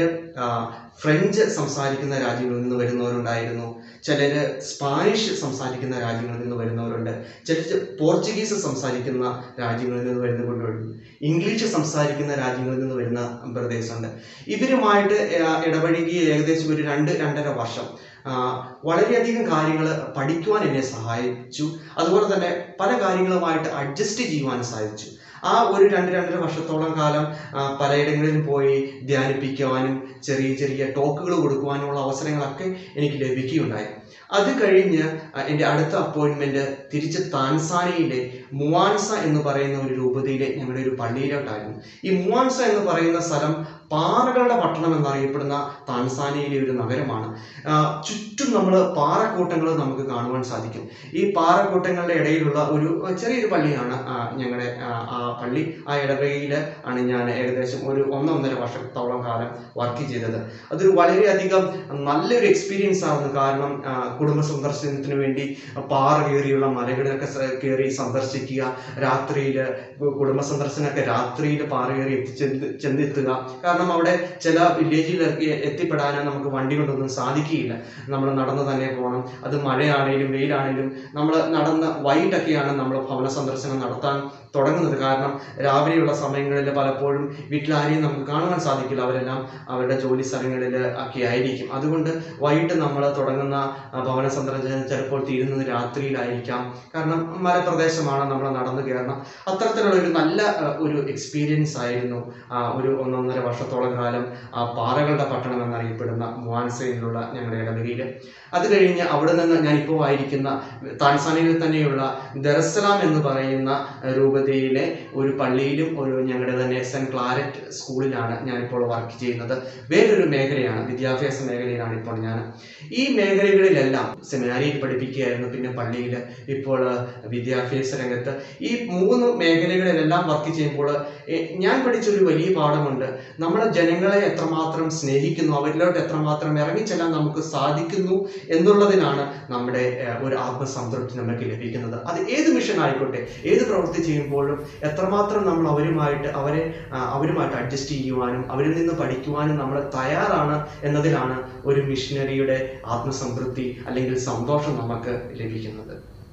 S2: ഫ്രഞ്ച് സംസാരിക്കുന്ന രാജ്യങ്ങളിൽ നിന്ന് വരുന്നവരുണ്ടായിരുന്നു ചിലർ സ്പാനിഷ് സംസാരിക്കുന്ന രാജ്യങ്ങളിൽ നിന്ന് വരുന്നവരുണ്ട് ചിലർ പോർച്ചുഗീസ് സംസാരിക്കുന്ന രാജ്യങ്ങളിൽ നിന്ന് വരുന്ന കുട്ടികളുണ്ട് ഇംഗ്ലീഷ് സംസാരിക്കുന്ന രാജ്യങ്ങളിൽ നിന്ന് വരുന്ന ബ്രദേഴ്സ് ഉണ്ട് ഇവരുമായിട്ട് ആ, ഇടപഴകി ഏകദേശം ഒരു രണ്ട് രണ്ടര വർഷം ആ, വളരെയധികം കാര്യങ്ങൾ പഠിക്കുവാൻ എന്നെ സഹായിച്ചു അതുപോലെ തന്നെ പല കാര്യങ്ങളുമായിട്ട് അഡ്ജസ്റ്റ് ചെയ്യുവാൻ സാധിച്ചു ആ ഒരു രണ്ട് രണ്ടര വർഷത്തോളം കാലം ആ, പലയിടങ്ങളിലും പോയി ധ്യാനിപ്പിക്കുവാനും ചെറിയ ചെറിയ ടോക്കുകൾ കൊടുക്കുവാനുമുള്ള അവസരങ്ങളൊക്കെ എനിക്ക് ലഭിക്കുകയുണ്ടായി അത് കഴിഞ്ഞ് ആ, എൻ്റെ അടുത്ത അപ്പോയിൻമെൻറ്റ് തിരിച്ച് താൻസാനിയയിലെ മുവാൻസ എന്ന് പറയുന്ന ഒരു രൂപതയിലെ ഞങ്ങളുടെ ഒരു പള്ളിയിലോട്ടായിരുന്നു ഈ മുവാൻസ എന്ന് പറയുന്ന സ്ഥലം പാറകളുടെ പട്ടണം എന്നറിയപ്പെടുന്ന താൻസാനിയയിലെ ഒരു നഗരമാണ് ആ, ചുറ്റും നമ്മൾ പാറക്കൂട്ടങ്ങൾ നമുക്ക് കാണുവാൻ സാധിക്കും ഈ പാറക്കൂട്ടങ്ങളുടെ ഇടയിലുള്ള ഒരു ചെറിയൊരു പള്ളിയാണ് ആ, ഞങ്ങളുടെ ആ, ആ പള്ളി ആ ഇടവകയിൽ ആണ് ഞാൻ ഏകദേശം ഒരു ഒന്നൊന്നര വർഷത്തോളം കാലം വർക്ക് ചെയ്തത് അതൊരു വളരെയധികം നല്ലൊരു എക്സ്പീരിയൻസ് ആയിരുന്നു കാരണം ആ, കുടുംബ സന്ദർശനത്തിന് വേണ്ടി പാറ കയറിയുള്ള മലകളിലൊക്കെ സ- കയറി സന്ദർശിക്കുക രാത്രിയിൽ കുടുംബ സന്ദർശനമൊക്കെ രാത്രിയിൽ പാറ കയറി എത്തിച്ചെന്ന് ചെന്നെത്തുക കാരണം അവിടെ ചില വില്ലേജിൽ എത്തിപ്പെടാനോ നമുക്ക് വണ്ടി കൊണ്ടൊന്നും സാധിക്കുകയില്ല നമ്മൾ നടന്ന് തന്നെ പോകണം അത് മഴയാണേലും വെയിലാണേലും നമ്മൾ നടന്ന് വൈകിട്ടൊക്കെയാണ് നമ്മൾ ഭവന സന്ദർശനം നടത്താൻ തുടങ്ങുന്നത് കാരണം രാവിലെയുള്ള സമയങ്ങളിൽ പലപ്പോഴും വീട്ടിലാരെയും നമുക്ക് കാണുവാൻ സാധിക്കില്ല അവരെല്ലാം അവരുടെ ജോലി സ്ഥലങ്ങളിൽ ഒക്കെ ആയിരിക്കും അതുകൊണ്ട് വൈകിട്ട് നമ്മൾ തുടങ്ങുന്ന ആ, ഭവന സന്ദർശനം ചിലപ്പോൾ തീരുന്നത് രാത്രിയിലായിരിക്കാം കാരണം മലപ്രദേശമാണ് നമ്മൾ നടന്നു കയറണം അത്തരത്തിലുള്ള ഒരു നല്ല ആ, ഒരു എക്സ്പീരിയൻസ് ആയിരുന്നു ആ, ഒരു ഒന്നൊന്നര വർഷത്തോളം കാലം ആ പാറകളുടെ പട്ടണം എന്നറിയപ്പെടുന്ന മുവാൻസയിലുള്ള ഞങ്ങളുടെ ഇടവകയിൽ അത് കഴിഞ്ഞ് അവിടെ നിന്ന് ഞാനിപ്പോൾ ആയിരിക്കുന്ന താൻസാനിയയിൽ തന്നെയുള്ള ദർസലാം എന്ന് പറയുന്ന രൂപതയിലെ ഒരു പള്ളിയിലും ഒരു ഞങ്ങളുടെ തന്നെ സെന്റ് ക്ലാരറ്റ് സ്കൂളിലാണ് ഞാനിപ്പോൾ വർക്ക് ചെയ്യുന്നത് വേറൊരു മേഖലയാണ് വിദ്യാഭ്യാസ മേഖലയിലാണ് ഇപ്പോൾ ഞാൻ ഈ മേഖലകളിലെല്ലാം സെമിനാരിയിൽ പഠിപ്പിക്കുകയായിരുന്നു പിന്നെ പള്ളിയിൽ ഇപ്പോൾ വിദ്യാഭ്യാസ രംഗത്ത് ഈ മൂന്ന് മേഖലകളിലെല്ലാം വർക്ക് ചെയ്യുമ്പോൾ എ- ഞാൻ പഠിച്ച ഒരു വലിയ പാഠമുണ്ട് നമ്മൾ ജനങ്ങളെ എത്രമാത്രം സ്നേഹിക്കുന്നു അവരിലോട്ട് എത്രമാത്രം ഇറങ്ങിച്ചെല്ലാൻ നമുക്ക് സാധിക്കുന്നു എന്നുള്ളതിനാണ് നമ്മുടെ ഏഹ്, ഒരു ആത്മസംതൃപ്തി നമുക്ക് ലഭിക്കുന്നത് അത് ഏത് മിഷൻ ആയിക്കോട്ടെ ഏത് പ്രവൃത്തി ചെയ്യുമ്പോഴും എത്രമാത്രം നമ്മൾ അവരുമായിട്ട് അവരെ ആ, അവരുമായിട്ട് അഡ്ജസ്റ്റ് ചെയ്യുവാനും അവരിൽ നിന്ന് പഠിക്കുവാനും നമ്മൾ തയ്യാറാണ് എന്നതിലാണ് ഒരു മിഷനറിയുടെ ആത്മസംതൃപ്തി അല്ലെങ്കിൽ സന്തോഷം നമുക്ക് ലഭിക്കുന്നത്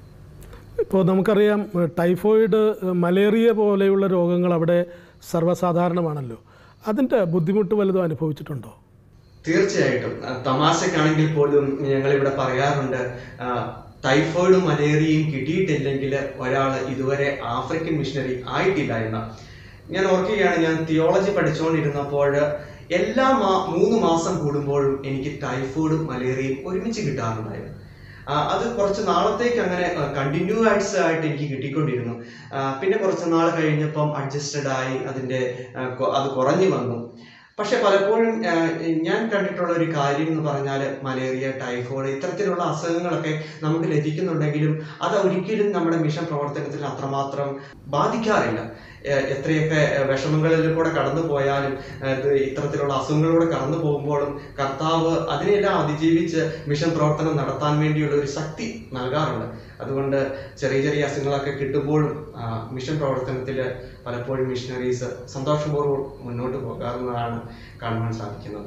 S1: ഇപ്പോൾ നമുക്കറിയാം ഏഹ് ടൈഫോയിഡ് ഏഹ് മലേറിയ പോലെയുള്ള രോഗങ്ങൾ അവിടെ സർവ്വസാധാരണമാണല്ലോ അതിൻ്റെ ബുദ്ധിമുട്ട് വല്ലതും അനുഭവിച്ചിട്ടുണ്ടോ
S2: തീർച്ചയായിട്ടും ആ, തമാശക്കാണെങ്കിൽ പോലും ഞങ്ങൾ ഇവിടെ പറയാറുണ്ട് ആ, ടൈഫോയിഡും മലേറിയയും കിട്ടിയിട്ടില്ലെങ്കിൽ ഒരാൾ ഇതുവരെ ആഫ്രിക്കൻ മിഷണറി ആയിട്ടില്ല എന്ന് ഞാൻ ഓർക്കുകയാണ് ഞാൻ തിയോളജി പഠിച്ചുകൊണ്ടിരുന്നപ്പോൾ എല്ലാ മാ മൂന്ന് മാസം കൂടുമ്പോഴും എനിക്ക് ടൈഫോയിഡും മലേറിയയും ഒരുമിച്ച് കിട്ടാറുണ്ടായിരുന്നു ആ, അത് കുറച്ച് നാളത്തേക്ക് അങ്ങനെ കണ്ടിന്യൂസ് ആയിട്ട് എനിക്ക് കിട്ടിക്കൊണ്ടിരുന്നു ആ, പിന്നെ കുറച്ച് നാൾ കഴിഞ്ഞപ്പം അഡ്ജസ്റ്റഡ് ആയി അതിൻ്റെ ആ, കൊ- അത് കുറഞ്ഞു വന്നു പക്ഷെ പലപ്പോഴും ആ, ഞാൻ കണ്ടിട്ടുള്ള ഒരു കാര്യം എന്ന് പറഞ്ഞാൽ മലേറിയ ടൈഫോയിഡ് ഇത്തരത്തിലുള്ള അസുഖങ്ങളൊക്കെ നമുക്ക് ലഭിക്കുന്നുണ്ടെങ്കിലും അത് ഒരിക്കലും നമ്മുടെ മിഷൻ പ്രവർത്തനത്തിൽ അത്രമാത്രം ബാധിക്കാറില്ല ഏ, എത്രയൊക്കെ വിഷമങ്ങളിൽ കൂടെ കടന്നു പോയാലും ഏ, ഇത് ഇത്തരത്തിലുള്ള അസുഖങ്ങളിലൂടെ കടന്നു പോകുമ്പോഴും കർത്താവ് അതിനെല്ലാം അതിജീവിച്ച് മിഷൻ പ്രവർത്തനം നടത്താൻ വേണ്ടിയുള്ള ഒരു ശക്തി നൽകാറുണ്ട് അതുകൊണ്ട് ചെറിയ ചെറിയ അസുഖങ്ങളൊക്കെ കിട്ടുമ്പോഴും ആ, മിഷൻ പ്രവർത്തനത്തിൽ പലപ്പോഴും മിഷണറീസ് സന്തോഷപൂർവ്വം മുന്നോട്ട് പോകാറുന്നതാണ് കാണുവാൻ സാധിക്കുന്നത്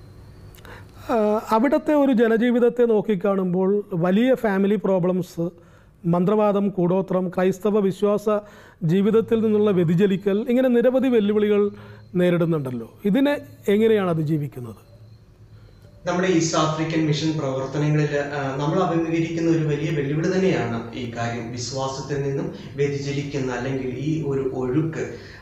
S1: ആഹ് അവിടുത്തെ ഒരു ജനജീവിതത്തെ നോക്കിക്കാണുമ്പോൾ വലിയ ഫാമിലി പ്രോബ്ലംസ് മന്ത്രവാദം കൂടോത്രം ക്രൈസ്തവ വിശ്വാസ ജീവിതത്തിൽ നിന്നുള്ള വ്യതിചലിക്കൽ ഇങ്ങനെ നിരവധി വെല്ലുവിളികൾ നേരിടുന്നുണ്ടല്ലോ ഇതിനെ എങ്ങനെയാണ് അതിജീവിക്കുന്നത്
S2: നമ്മുടെ ഈസ്റ്റ് ആഫ്രിക്കൻ മിഷൻ പ്രവർത്തനങ്ങളിൽ ആ, നമ്മൾ അഭിമുഖീകരിക്കുന്ന ഒരു വലിയ വെല്ലുവിളി തന്നെയാണ് ഈ കാര്യം വിശ്വാസത്തിൽ നിന്നും വ്യതിചലിക്കുന്ന അല്ലെങ്കിൽ ഈ ഒരു ഒഴുക്ക്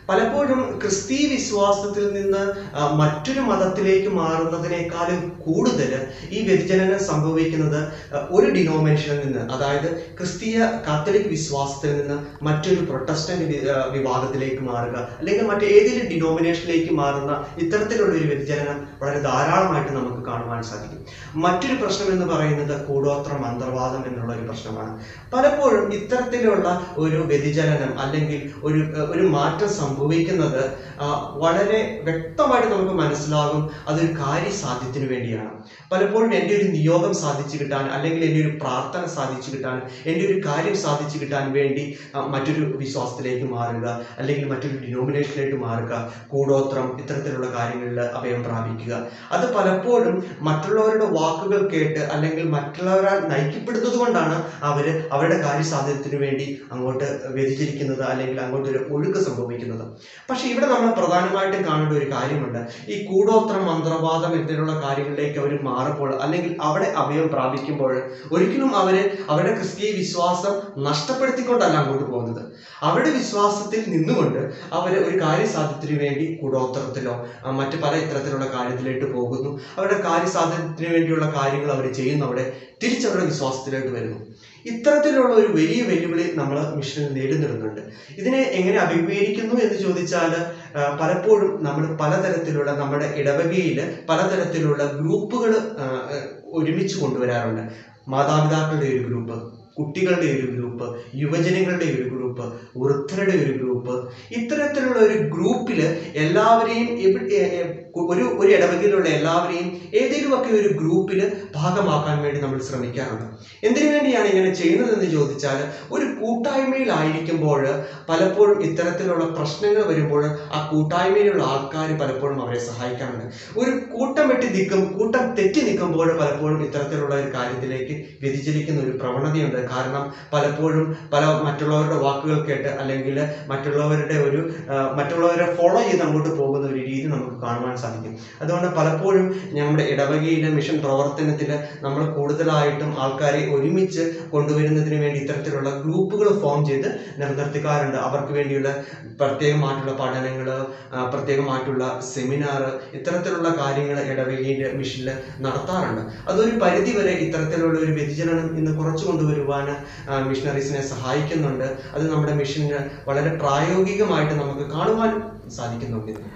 S2: പലപ്പോഴും ക്രിസ്തീയ വിശ്വാസത്തിൽ നിന്ന് ആ, മറ്റൊരു മതത്തിലേക്ക് മാറുന്നതിനേക്കാളും കൂടുതൽ ഈ വ്യതിചലനം സംഭവിക്കുന്നത് ആ, ഒരു ഡിനോമിനേഷനിൽ നിന്ന് അതായത് ക്രിസ്തീയ കാത്തലിക് വിശ്വാസത്തിൽ നിന്ന് മറ്റൊരു പ്രൊട്ടസ്റ്റന്റ് വി- ആ, വിഭാഗത്തിലേക്ക് മാറുക അല്ലെങ്കിൽ മറ്റേതെങ്കിലും ഡിനോമിനേഷനിലേക്ക് മാറുന്ന ഇത്തരത്തിലുള്ള ഒരു വ്യതിചലനം വളരെ ധാരാളമായിട്ട് നമുക്ക് കാണുവാൻ സാധിക്കും മറ്റൊരു പ്രശ്നം എന്ന് പറയുന്നത് കൂടോത്ര മന്ത്രവാദം എന്നുള്ള ഒരു പ്രശ്നമാണ് പലപ്പോഴും ഇത്തരത്തിലുള്ള ഒരു വ്യതിചലനം അല്ലെങ്കിൽ ഒരു ഏർ, ഒരു മാറ്റം സംഭവിക്കുന്നത് ആ, വളരെ വ്യക്തമായിട്ട് നമുക്ക് മനസ്സിലാകും അതൊരു കാര്യസാധ്യത്തിന് വേണ്ടിയാണ് പലപ്പോഴും എൻ്റെ ഒരു നിയോഗം സാധിച്ചു കിട്ടാൻ അല്ലെങ്കിൽ എൻ്റെ ഒരു പ്രാർത്ഥന സാധിച്ചു കിട്ടാൻ എൻ്റെ ഒരു കാര്യം സാധിച്ചു കിട്ടാൻ വേണ്ടി ആ, മറ്റൊരു വിശ്വാസത്തിലേക്ക് മാറുക അല്ലെങ്കിൽ മറ്റൊരു ഡിനോമിനേഷനിലേക്ക് മാറുക കൂടോത്രം ഇത്തരത്തിലുള്ള കാര്യങ്ങളിൽ അഭയം പ്രാപിക്കുക അത് പലപ്പോഴും മറ്റുള്ളവരുടെ വാക്കുകൾ കേട്ട് അല്ലെങ്കിൽ മറ്റുള്ളവരാൽ നയിക്കപ്പെടുന്നത് കൊണ്ടാണ് അവര് അവരുടെ കാര്യസാധ്യത്തിന് വേണ്ടി അങ്ങോട്ട് വ്യതിചരിക്കുന്നത് അല്ലെങ്കിൽ അങ്ങോട്ട് ഒരു ഒഴുക്ക് സംഭവിക്കുന്നത് പക്ഷെ ഇവിടെ നമ്മൾ പ്രധാനമായിട്ടും കാണേണ്ട ഒരു കാര്യമുണ്ട് ഈ കൂടോത്രം മന്ത്രവാദം എന്നുള്ള കാര്യങ്ങളിലേക്ക് അവർ മാറുമ്പോൾ അല്ലെങ്കിൽ അവിടെ അഭയം പ്രാപിക്കുമ്പോൾ ഒരിക്കലും അവര് അവരുടെ ക്രിസ്തീയ വിശ്വാസം നഷ്ടപ്പെടുത്തിക്കൊണ്ടല്ല അങ്ങോട്ട് പോകുന്നത് അവരുടെ വിശ്വാസത്തിൽ നിന്നുകൊണ്ട് അവർ ഒരു കാര്യസാധ്യത്തിന് വേണ്ടി കൂടോത്രത്തിലോ ആ, മറ്റ് പല ഇത്തരത്തിലുള്ള കാര്യത്തിലേക്ക് പോകുന്നു അവരുടെ കാര്യസാധ്യത്തിന് വേണ്ടിയുള്ള കാര്യങ്ങൾ അവർ ചെയ്യുന്നു അവിടെ തിരിച്ചവരുടെ വിശ്വാസത്തിലേക്ക് വരുന്നു ഇത്തരത്തിലുള്ള ഒരു വലിയ വെല്ലുവിളി നമ്മൾ മിഷനിൽ നേരിടുന്നുണ്ട് ഇതിനെ എങ്ങനെ അഭിമുഖീകരിക്കുന്നു എന്ന് ചോദിച്ചാൽ ആ, പലപ്പോഴും നമ്മൾ പലതരത്തിലുള്ള നമ്മുടെ ഇടവകയിൽ പലതരത്തിലുള്ള ഗ്രൂപ്പുകൾ ഒരുമിച്ച് കൊണ്ടുവരാറുണ്ട് മാതാപിതാക്കളുടെ ഒരു ഗ്രൂപ്പ് കുട്ടികളുടെ ഒരു ഗ്രൂപ്പ് യുവജനങ്ങളുടെ ഒരു ഗ്രൂപ്പ് വൃദ്ധരുടെ ഒരു ഗ്രൂപ്പ് ഇത്തരത്തിലുള്ള ഒരു ഗ്രൂപ്പിൽ എല്ലാവരെയും എവി- എ- എ- ഒരു ഒരു ഇടവകയിലുള്ള എല്ലാവരെയും ഏതെങ്കിലുമൊക്കെ ഒരു ഗ്രൂപ്പിൽ ഭാഗമാക്കാൻ വേണ്ടി നമ്മൾ ശ്രമിക്കാറുണ്ട് എന്തിനു വേണ്ടിയാണ് ഇങ്ങനെ ചെയ്യുന്നതെന്ന് ചോദിച്ചാൽ ഒരു കൂട്ടായ്മയിലായിരിക്കുമ്പോൾ പലപ്പോഴും ഇത്തരത്തിലുള്ള പ്രശ്നങ്ങൾ വരുമ്പോൾ ആ കൂട്ടായ്മയിലുള്ള ആൾക്കാർ പലപ്പോഴും അവരെ സഹായിക്കാറുണ്ട് ഒരു കൂട്ടം വെട്ടി നിൽക്കും കൂട്ടം തെറ്റി നിൽക്കുമ്പോൾ പലപ്പോഴും ഇത്തരത്തിലുള്ള ഒരു കാര്യത്തിലേക്ക് വ്യതിചലിക്കുന്ന ഒരു പ്രവണതയുണ്ട് കാരണം പലപ്പോഴും പല മറ്റുള്ളവരുടെ വാക്കുകൾ കേട്ട് അല്ലെങ്കിൽ മറ്റുള്ളവരുടെ ഒരു ആ, മറ്റുള്ളവരെ ഫോളോ ചെയ്ത് അങ്ങോട്ട് പോകുന്ന ഒരു രീതി നമുക്ക് കാണുവാൻ സാധിക്കും അതുകൊണ്ട് പലപ്പോഴും നമ്മുടെ ഇടവകയിലെ മിഷൻ പ്രവർത്തനത്തിൽ നമ്മൾ കൂടുതലായിട്ടും ആൾക്കാരെ ഒരുമിച്ച് കൊണ്ടുവരുന്നതിന് വേണ്ടി ഇത്തരത്തിലുള്ള ഗ്രൂപ്പുകൾ ഫോം ചെയ്ത് നിർവർത്തിക്കാറുണ്ട് അവർക്ക് വേണ്ടിയുള്ള പ്രത്യേകമായിട്ടുള്ള പഠനങ്ങൾ പ്രത്യേകമായിട്ടുള്ള സെമിനാർ ഇത്തരത്തിലുള്ള കാര്യങ്ങൾ ഇടവകയിലെ മിഷനിൽ നടത്താറുണ്ട് അതൊരു പരിധി വരെ ഇത്തരത്തിലുള്ള ഒരു വ്യതിചലനം ഇന്ന് കുറച്ചു കൊണ്ടുവരുവാൻ മിഷണറീസിനെ സഹായിക്കുന്നുണ്ട് അത് നമ്മുടെ മിഷന് വളരെ പ്രായോഗികമായിട്ട് നമുക്ക് കാണുവാൻ സാധിക്കുന്നുണ്ട് ഇന്ന്.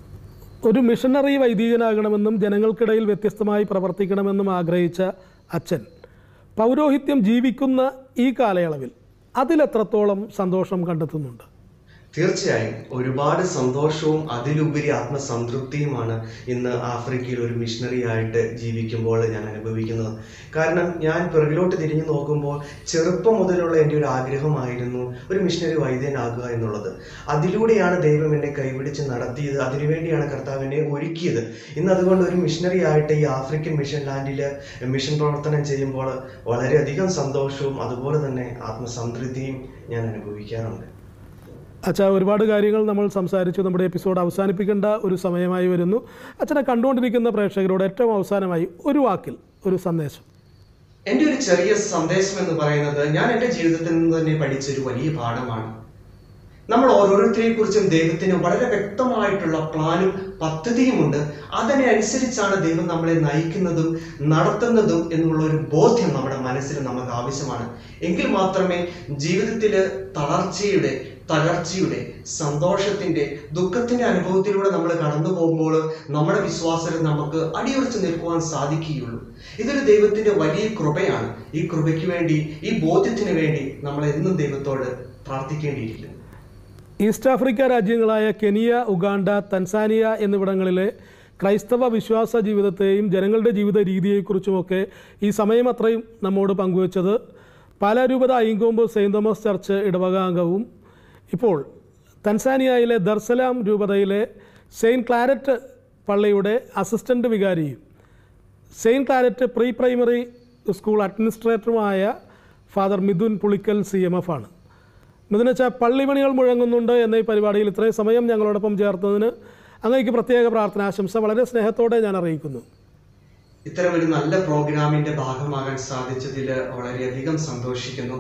S1: ഒരു മിഷണറി വൈദികനാകണമെന്നും ജനങ്ങൾക്കിടയിൽ വ്യത്യസ്തമായി പ്രവർത്തിക്കണമെന്നും ആഗ്രഹിച്ച അച്ഛൻ പൗരോഹിത്യം ജീവിക്കുന്ന ഈ കാലയളവിൽ അതിലെത്രത്തോളം സന്തോഷം കണ്ടെത്തുന്നുണ്ട്
S2: തീർച്ചയായും ഒരുപാട് സന്തോഷവും അതിലുപരി ആത്മസംതൃപ്തിയുമാണ് ഇന്ന് ആഫ്രിക്കയിൽ ഒരു മിഷണറി ആയിട്ട് ജീവിക്കുമ്പോൾ ഞാൻ അനുഭവിക്കുന്നത് കാരണം ഞാൻ പിറകിലോട്ട് തിരിഞ്ഞു നോക്കുമ്പോൾ ചെറുപ്പം മുതലുള്ള എൻ്റെ ഒരു ആഗ്രഹമായിരുന്നു ഒരു മിഷണറി വൈദ്യനാകുക എന്നുള്ളത് അതിലൂടെയാണ് ദൈവം എന്നെ കൈപിടിച്ച് നടത്തിയത് അതിനുവേണ്ടിയാണ് കർത്താവ് എന്നെ ഒരുക്കിയത് ഇന്ന് അതുകൊണ്ട് ഒരു മിഷണറി ആയിട്ട് ഈ ആഫ്രിക്കൻ മിഷൻ ലാൻഡിൽ മിഷൻ പ്രവർത്തനം ചെയ്യുമ്പോൾ വളരെയധികം സന്തോഷവും അതുപോലെ തന്നെ ആത്മസംതൃപ്തിയും ഞാൻ അനുഭവിക്കാറുണ്ട്
S1: അച്ഛാ ഒരുപാട് കാര്യങ്ങൾ നമ്മൾ സംസാരിച്ചു നമ്മുടെ എപ്പിസോഡ് അവസാനിപ്പിക്കേണ്ട ഒരു സമയമായി വരുന്നു അച്ഛനെ കണ്ടുകൊണ്ടിരിക്കുന്ന പ്രേക്ഷകരോട് ഏറ്റവും അവസാനമായി ഒരു വാക്കിൽ ഒരു സന്ദേശം
S2: എൻ്റെ ഒരു ചെറിയ സന്ദേശം എന്ന് പറയുന്നത് ഞാൻ എൻ്റെ ജീവിതത്തിൽ നിന്ന് തന്നെ പഠിച്ച ഒരു വലിയ പാഠമാണ് നമ്മൾ ഓരോരുത്തരെ കുറിച്ചും ദൈവത്തിന് വളരെ വ്യക്തമായിട്ടുള്ള പ്ലാനും പദ്ധതിയുമുണ്ട് അതിനെ അനുസരിച്ചാണ് ദൈവം നമ്മളെ നയിക്കുന്നതും നടത്തുന്നതും എന്നുള്ള ഒരു ബോധ്യം നമ്മുടെ മനസ്സിൽ നമുക്ക് ആവശ്യമാണ് എങ്കിൽ മാത്രമേ ജീവിതത്തിൽ തളർച്ചയുടെ തകർച്ചയുടെ സന്തോഷത്തിന്റെ ദുഃഖത്തിന്റെ അനുഭവത്തിലൂടെ നമ്മൾ കടന്നു പോകുമ്പോൾ നമ്മുടെ വിശ്വാസത്തിൽ നമുക്ക് അടിയുറച്ചു നിൽക്കുവാൻ സാധിക്കുകയുള്ളൂ ഇതൊരു ദൈവത്തിന്റെ വലിയ കൃപയാണ് ഈ കൃപയ്ക്ക് വേണ്ടി ഈ ബോധ്യത്തിന് വേണ്ടി നമ്മൾ എന്നും ദൈവത്തോട് പ്രാർത്ഥിക്കേണ്ടിയിരിക്കുന്നു
S1: ഈസ്റ്റ് ആഫ്രിക്ക രാജ്യങ്ങളായ കെനിയ ഉഗാണ്ട തൻസാനിയ എന്നിവിടങ്ങളിലെ ക്രൈസ്തവ വിശ്വാസ ജീവിതത്തെയും ജനങ്ങളുടെ ജീവിത രീതിയെക്കുറിച്ചുമൊക്കെ ഈ സമയം അത്രയും നമ്മോട് പങ്കുവച്ചത് പാലാരൂപത ഐങ്കോമ്പ് സെയിൻറ് തോമസ് ചർച്ച് ഇടവക അംഗവും ഇപ്പോൾ തൻസാനിയയിലെ ദർസലാം രൂപതയിലെ സെയിൻറ്റ് ക്ലാരറ്റ് പള്ളിയുടെ അസിസ്റ്റൻ്റ് വികാരിയും saint Claret pre primary school അഡ്മിനിസ്ട്രേറ്ററുമായ father Mithun Pulickal C M F ആണ് മിഥുനച്ച പള്ളിമണികൾ മുഴങ്ങുന്നുണ്ട് എന്ന ഈ പരിപാടിയിൽ ഇത്രയും സമയം ഞങ്ങളോടൊപ്പം ചേർത്തതിന് അങ്ങേക്ക് പ്രത്യേക പ്രാർത്ഥനാശംസ വളരെ സ്നേഹത്തോടെ ഞാൻ അറിയിക്കുന്നു
S2: ഇത്തരം ഒരു നല്ല പ്രോഗ്രാമിന്റെ ഭാഗമാകാൻ സാധിച്ചതിൽ വളരെയധികം സന്തോഷിക്കുന്നു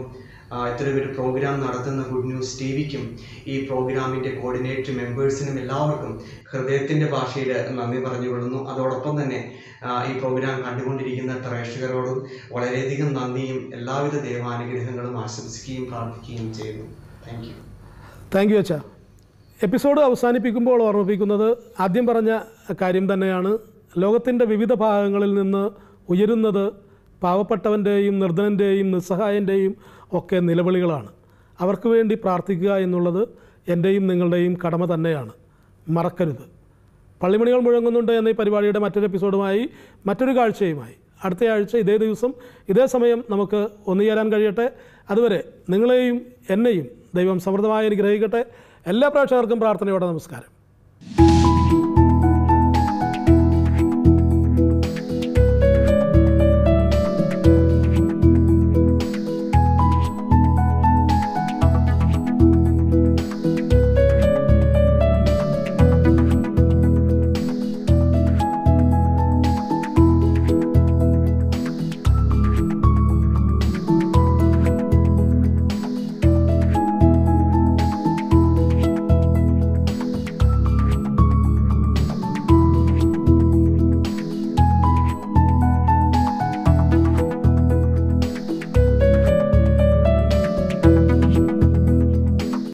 S2: ആ, ഇത്തരം ഒരു പ്രോഗ്രാം നടത്തുന്ന ഗുഡ് ന്യൂസ് ടി വിക്കും ഈ പ്രോഗ്രാമിൻ്റെ കോർഡിനേറ്റർ മെമ്പേഴ്സിനും എല്ലാവർക്കും ഹൃദയത്തിൻ്റെ ഭാഷയിൽ നന്ദി പറഞ്ഞുകൊള്ളുന്നു അതോടൊപ്പം തന്നെ ആ, ഈ പ്രോഗ്രാം കണ്ടുകൊണ്ടിരിക്കുന്ന പ്രേക്ഷകരോടും വളരെയധികം നന്ദിയും എല്ലാവിധ ദൈവാനുഗ്രഹങ്ങളും ആശംസിക്കുകയും പ്രാർത്ഥിക്കുകയും ചെയ്യുന്നു താങ്ക് യു
S1: താങ്ക് യു അച്ഛാ എപ്പിസോഡ് അവസാനിപ്പിക്കുമ്പോൾ ഓർമ്മിപ്പിക്കുന്നത് ആദ്യം പറഞ്ഞ കാര്യം തന്നെയാണ് ലോകത്തിൻ്റെ വിവിധ ഭാഗങ്ങളിൽ നിന്ന് ഉയരുന്നത് പാവപ്പെട്ടവൻ്റെയും നിർധനൻ്റെയും നിസ്സഹായൻ്റെയും ഒക്കെ നിലവിളികളാണ് അവർക്ക് വേണ്ടി പ്രാർത്ഥിക്കുക എന്നുള്ളത് എൻ്റെയും നിങ്ങളുടെയും കടമ തന്നെയാണ് മറക്കരുത് പള്ളിമണികൾ മുഴങ്ങുന്നുണ്ട് എന്ന ഈ പരിപാടിയുടെ മറ്റൊരു എപ്പിസോഡുമായി മറ്റൊരു കാഴ്ചയുമായി അടുത്ത ആഴ്ച ഇതേ ദിവസം ഇതേ സമയം നമുക്ക് ഒന്നുചേരാൻ കഴിയട്ടെ അതുവരെ നിങ്ങളെയും എന്നെയും ദൈവം സമൃദ്ധമായി അനുഗ്രഹിക്കട്ടെ എല്ലാ പ്രേക്ഷകർക്കും പ്രാർത്ഥനയോടെ നമസ്കാരം